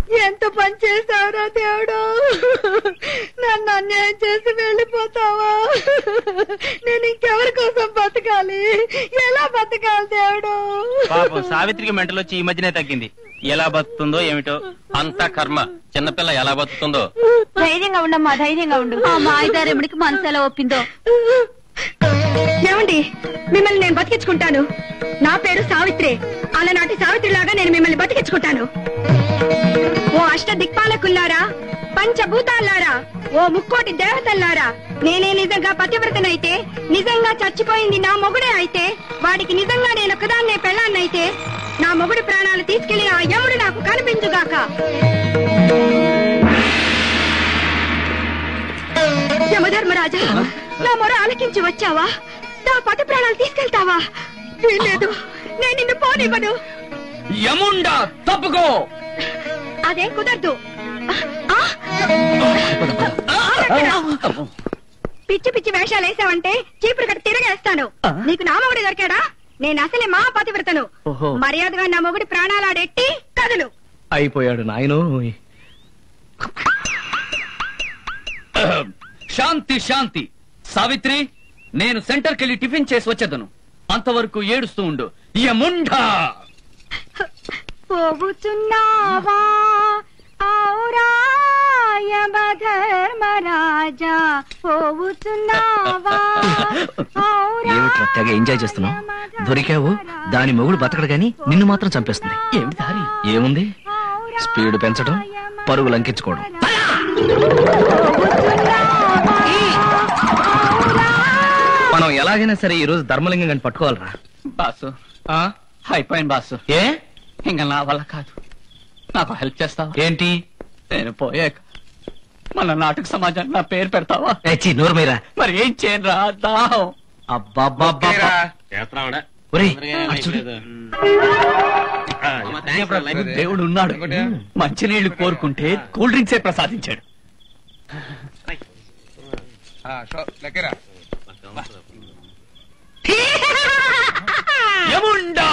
ఎంత పని చేసావురా దేవుడు నన్ను అన్యాయం చేసి వెళ్ళిపోతావా నేను ఇంకెవరి కోసం బతకాలి ఎలా బతకాలి దేవుడు పాపం సావిత్రికి మెంటలు వచ్చి ఈ మధ్యనే తగ్గింది ఎలా బతుకుతుందో ఏమిటో అంతా కర్మ చిన్నపిల్ల ఎలా బతుకుతుందో ధైర్యంగా ఉండమ్మా ధైర్యంగా ఉండు ఆ మాయదారెముడికి మనసు ఎలా ఒప్పిందో ఏమండి మిమ్మల్ని నేను బతికించుకుంటాను నా పేరు సావిత్రి అలనాటి సావిత్రిలాగా నేను మిమ్మల్ని బతికించుకుంటాను ఓ అష్ట దిక్పాలకుల్లారా పంచభూతాల్లారా ఓ ముక్కోటి దేవతల్లారా నేనే నిజంగా పతివ్రతనైతే నిజంగా చచ్చిపోయింది నా మొగుడే అయితే వాడికి నిజంగా నేను ఒకదాన్నే పెళ్ళాన్నైతే నా మొగుడి ప్రాణాలు తీసుకెళ్లిన ఆ యముడు నాకు కనిపించుగాక యమధర్మరాజా నా మొర ఆలకించి వచ్చావా నా పతి ప్రాణాలు తీసుకెళ్తావా వీల్లేదు నేను నిన్ను పోనివ్వను యముండా తప్పుకో అదేం కుదరదు ఆ! ఆగక్కడ. పిచ్చి పిచ్చి వేషాలు వేసావంటే చీపురు కట్ట తిరగేస్తాను నీకు నా మొగుడు దొరికాడా నేను అసలే మహాపతివ్రతను ఓహో. మర్యాదగా నా మొగుడి ప్రాణాలాడెట్టి కదులు అయిపోయాడు నాయను శాంతి శాంతి సావిత్రి నేను సెంటర్కి వెళ్ళి టిఫిన్ చేసి వచ్చేదను అంతవరకు ఏడుస్తూ ఉండు యముండా పోగుచున్నావా ఔరా యమధర్మరాజా పోగుచున్నావా ఔరా ఏమిట్రా తెగ ఎంజాయ్ చేస్తున్నావు దొరికావు దాని మొగుడు బతకడు గాని నిన్ను మాత్రం చంపేస్తుంది ఏమిటి దారి ఏముంది స్పీడ్ పెంచడం పరుగులు అంకించుకోవడం మనం ఎలాగైనా సరే ఈ రోజు ధర్మలింగం గాని పట్టుకోవాలరా బాసు అయిపోయాను బాసు ఏ ఇంకా నా వల్ల కాదు నాకు హెల్ప్ చేస్తావా ఏంటి నేను పోయాక మన నాటక సమాజానికి నా పేరు పెడతావా ఏచి నోరు మీరా మరి ఏం చేయను రా దాహం అబ్బా ఒరేయ్ అటు చూడు. దేవుడు ఉన్నాడు మంచినీళ్లు కోరుకుంటే కూల్ డ్రింక్స్ ప్రసాదించాడు యముండా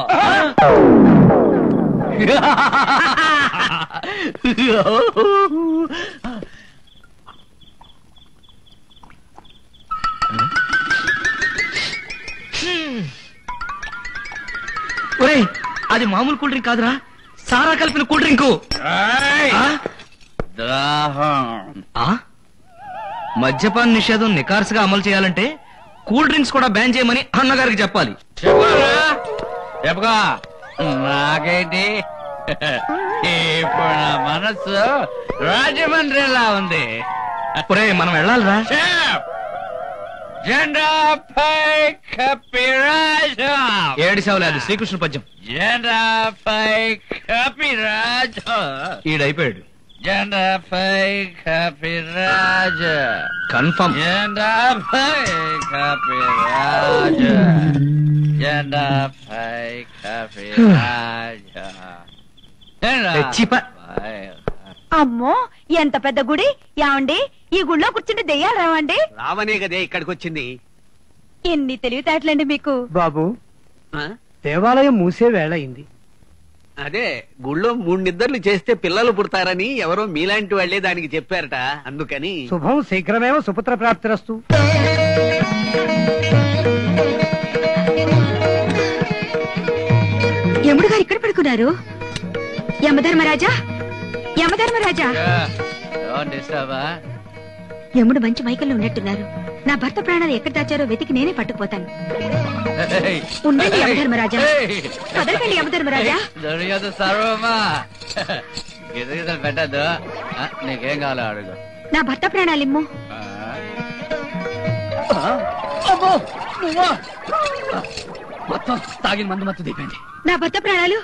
ఒరేయ్ అది మామూలు కూల్ డ్రింక్ కాదురా సారా కలిపిన కూల్ డ్రింకు ఆ? దాహం ఆ? మద్యపాన నిషేధం నికార్సుగా అమలు చేయాలంటే కూల్ డ్రింక్స్ కూడా బ్యాన్ చేయమని అన్నగారికి చెప్పాలి చెప్పుకో నాకేంటి ఇప్పుడు నా మనసు రాజమండ్రిలా ఉంది ఒరే మనం వెళ్ళాలిరా చెప్. జెండాపై కపిరాజు ఏడిసావులే అది శ్రీకృష్ణ పద్యం జెండాపై కపిరాజు ఈడైపోయాడు జెండాపై కపిరాజు కన్ఫర్మ్ జెండాపై కపిరాజు జెండాపై కపిరాజు తెచ్చిప. అమ్మో ఎంత పెద్ద గుడి యావండి ఈ గుడిలో కూర్చుంటే దెయ్యాలు రావండి రావనే కదే ఇక్కడికి వచ్చింది ఎన్ని తెలివితేటలండి మీకు బాబు ఆ? దేవాలయం మూసే వేళ అయింది అదే గుళ్ళో మూడు నిద్రలు చేస్తే పిల్లలు పుడతారని ఎవరో మీలాంటి వాళ్లే దానికి చెప్పారట అందుకని శుభం శీఘ్రమేవ సుపుత్ర ప్రాప్తిరస్తు యముడు గారు ఇక్కడ పడుకున్నారు యమధర్మరాజా యమధర్మరాజా యముడు మంచి మైకల్లో ఉన్నట్టున్నారు నా భర్త ప్రాణాలు ఎక్కడ దాచారో వెతికి నేనే పట్టుకుపోతాను ఉండండి యమధర్మరాజా కదలకండి యమధర్మరాజా దొరికదు సర్వమా గిదగిదలు పెట్టద్దు ఆ, నీకేం కావాలో అడుగు నా భర్త ప్రాణాలిమ్ము అబ్బో నువ్వా మొత్తం తాగిన మందు మొత్తం దిగండి నా భర్త ప్రాణాలు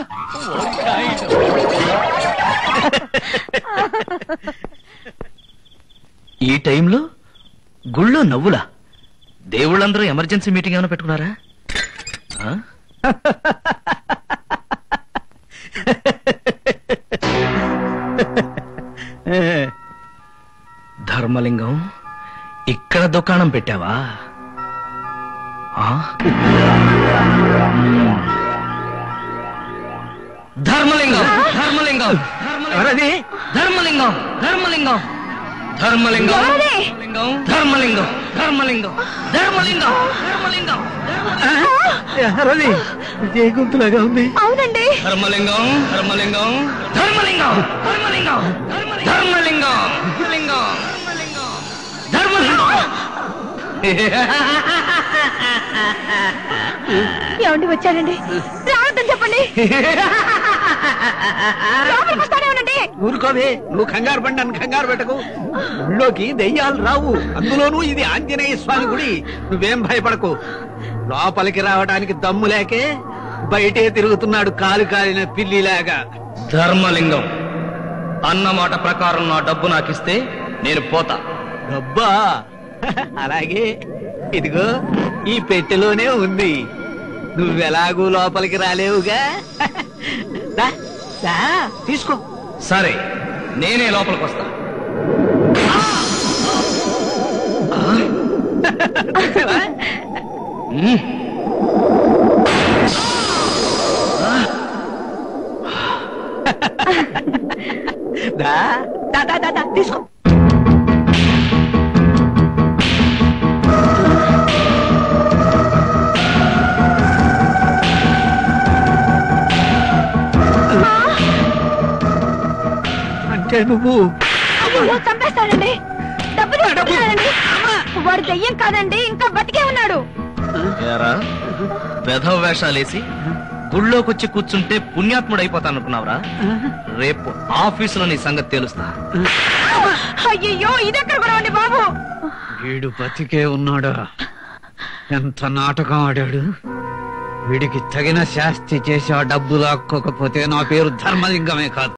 ఈ టైంలో గుళ్ళో నవ్వులా దేవుళ్ళందరూ ఎమర్జెన్సీ మీటింగ్ ఏమైనా పెట్టుకున్నారా ఆ? ధర్మలింగం ఇక్కడ దుకాణం పెట్టావా ఆ? ధర్మలింగం ధర్మలింగం ధర్మలింగం ఎవరది ధర్మలింగం ధర్మలింగం ధర్మలింగం ఎవరది? ధర్మలింగం ధర్మలింగం ధర్మలింగం ధర్మలింగం ఎవరది ఏ గుంతులాగా ఉంది అవునండి ధర్మలింగం ధర్మలింగం ధర్మలింగం ధర్మలింగం ధర్మలింగం ధర్మలింగం ధర్మలింగం ఏమండి వచ్చారండి రావద్దని చెప్పండి లోపలికి వస్తానే ఉండండి ఊరుకోవే నువ్వు కంగారు పడి నన్ను కంగారు పెట్టకు ఊళ్ళోకి దెయ్యాలు రావు అందులోనూ ఇది ఆంజనేయ స్వామి గుడి నువ్వేం భయపడకు లోపలికి రావడానికి దమ్ము లేకే బయటే తిరుగుతున్నాడు కాలు కాలిన పిల్లిలాగా ధర్మలింగం అన్న మాట ప్రకారం నా డబ్బు నాకిస్తే నేను పోతా డబ్బా అలాగే ఇదిగో ఈ పెట్టెలోనే ఉంది నువ్వెలాగూ లోపలికి రాలేవుగా దా, దా, తీసుకో సరే నేనే లోపలికి వస్తా మ్మ్. దా, దా, దా, దా, దా, తీసుకో అంటే నువ్వు అయ్యో చంపేస్తాడండి డబ్బు తీసుకుంటున్నాడండి వాడు దెయ్యం కాదండి ఇంకా బతికే ఉన్నాడు ఏరా వెధవ వేషాలేసి గుళ్ళోకొచ్చి కూర్చుంటే పుణ్యాత్ముడు అయిపోతా అనుకున్నావురా రేపు ఆఫీసులో నీ సంగతి తెలుస్తా అయ్యో ఇదెక్కడ గొడవండి బాబు వీడు బతికే ఉన్నాడా ఎంత నాటకం ఆడాడు వీడికి తగిన శాస్తి చేసి ఆ డబ్బు లాక్కోకపోతే నా పేరు ధర్మలింగమే కాదు